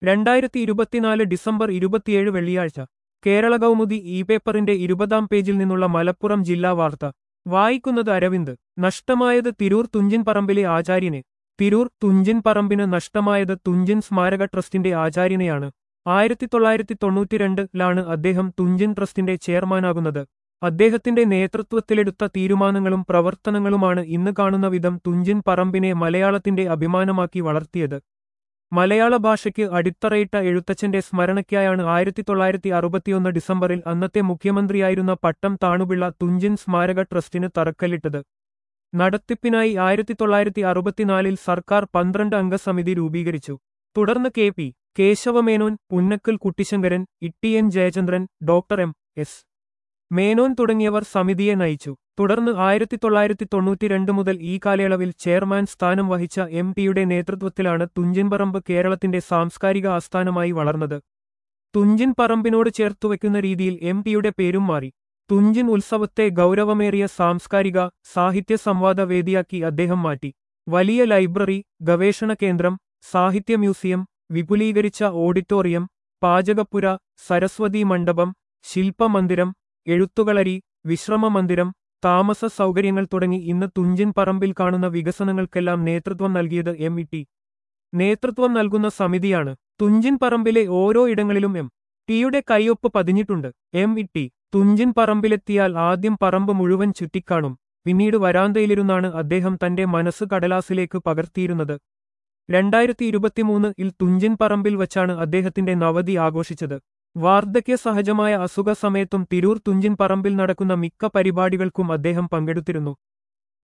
രണ്ടായിരത്തി ഇരുപത്തിനാല് ഡിസംബർ ഇരുപത്തിയേഴ് വെള്ളിയാഴ്ച കേരള കൗമുദി ഇ പേപ്പറിന്റെ ഇരുപതാം പേജിൽ നിന്നുള്ള മലപ്പുറം ജില്ലാ വാർത്ത വായിക്കുന്നത് അരവിന്ദ് നഷ്ടമായത് തിരൂർ തുഞ്ചൻ പറമ്പിലെ ആചാര്യനെ തിരൂർ തുഞ്ചൻ പറമ്പിന് നഷ്ടമായത് തുഞ്ചൻ സ്മാരക ട്രസ്റ്റിന്റെ ആചാര്യനെയാണ് ആയിരത്തി തൊള്ളായിരത്തി തൊണ്ണൂറ്റിരണ്ടിലാണ് അദ്ദേഹം തുഞ്ചൻ ട്രസ്റ്റിന്റെ ചെയർമാനാകുന്നത് അദ്ദേഹത്തിന്റെ നേതൃത്വത്തിലെടുത്ത തീരുമാനങ്ങളും പ്രവർത്തനങ്ങളുമാണ് ഇന്ന് കാണുന്ന വിധം തുഞ്ചൻ പറമ്പിനെ മലയാളത്തിന്റെ അഭിമാനമാക്കി വളർത്തിയത് മലയാള ഭാഷയ്ക്ക് അടിത്തറയിട്ട എഴുത്തച്ഛന്റെ സ്മരണയ്ക്കായാണ് ആയിരത്തി തൊള്ളായിരത്തി അറുപത്തിയൊന്ന് ഡിസംബറിൽ അന്നത്തെ മുഖ്യമന്ത്രിയായിരുന്ന പട്ടം താണുപിള്ള തുഞ്ചൻ സ്മാരക ട്രസ്റ്റിന് തറക്കല്ലിട്ടത് നടത്തിപ്പിനായി ആയിരത്തി തൊള്ളായിരത്തി അറുപത്തിനാലിൽ സർക്കാർ പന്ത്രണ്ട് അംഗ സമിതി രൂപീകരിച്ചു തുടർന്ന് K P Kesavamenon Punnakkal Kuttisankaran Ittiyan Jayachandran doctor M S Menon തുടങ്ങിയവർ സമിതിയെ നയിച്ചു തുടർന്ന് ആയിരത്തി തൊള്ളായിരത്തി തൊണ്ണൂറ്റിരണ്ട് മുതൽ ഈ കാലയളവിൽ ചെയർമാൻ സ്ഥാനം വഹിച്ച എം പിയുടെ നേതൃത്വത്തിലാണ് തുഞ്ചൻപറമ്പ് കേരളത്തിന്റെ സാംസ്കാരിക ആസ്ഥാനമായി വളർന്നത് തുഞ്ചൻ പറമ്പിനോട് ചേർത്തുവെക്കുന്ന രീതിയിൽ എം പിയുടെ പേരും മാറി തുഞ്ചൻ ഉത്സവത്തെ ഗൗരവമേറിയ സാംസ്കാരിക സാഹിത്യ സംവാദ വേദിയാക്കി അദ്ദേഹം മാറ്റി വലിയ ലൈബ്രറി ഗവേഷണ കേന്ദ്രം സാഹിത്യ മ്യൂസിയം വിപുലീകരിച്ച ഓഡിറ്റോറിയം പാചകപ്പുര സരസ്വതി മണ്ഡപം ശില്പമന്ദിരം എഴുത്തുകളരി വിശ്രമ മന്ദിരം താമസ സൗകര്യങ്ങൾ തുടങ്ങി ഇന്ന് തുഞ്ചൻ പറമ്പിൽ കാണുന്ന വികസനങ്ങൾക്കെല്ലാം നേതൃത്വം നൽകിയത് എം ഇ ടി നേതൃത്വം നൽകുന്ന സമിതിയാണ് തുഞ്ചൻ പറമ്പിലെ ഓരോ ഇടങ്ങളിലും എം ടിയുടെ കൈയൊപ്പ് പതിഞ്ഞിട്ടുണ്ട് എം ഇ ടി തുഞ്ചൻ പറമ്പിലെത്തിയാൽ ആദ്യം പറമ്പ് മുഴുവൻ ചുറ്റിക്കാണും പിന്നീട് വരാന്തയിലിരുന്നാണ് അദ്ദേഹം തന്റെ മനസ്സ് കടലാസിലേക്ക് പകർത്തിയിരുന്നത് രണ്ടായിരത്തി ഇരുപത്തിമൂന്ന് ഇൽ തുഞ്ചൻ പറമ്പിൽ വച്ചാണ് അദ്ദേഹത്തിന്റെ നവതി ആഘോഷിച്ചത് വാർദ്ധക്യ സഹജമായ അസുഖ സമയത്തും തിരൂർ തുഞ്ചൻ പറമ്പിൽ നടക്കുന്ന മിക്ക പരിപാടികൾക്കും അദ്ദേഹം പങ്കെടുത്തിരുന്നു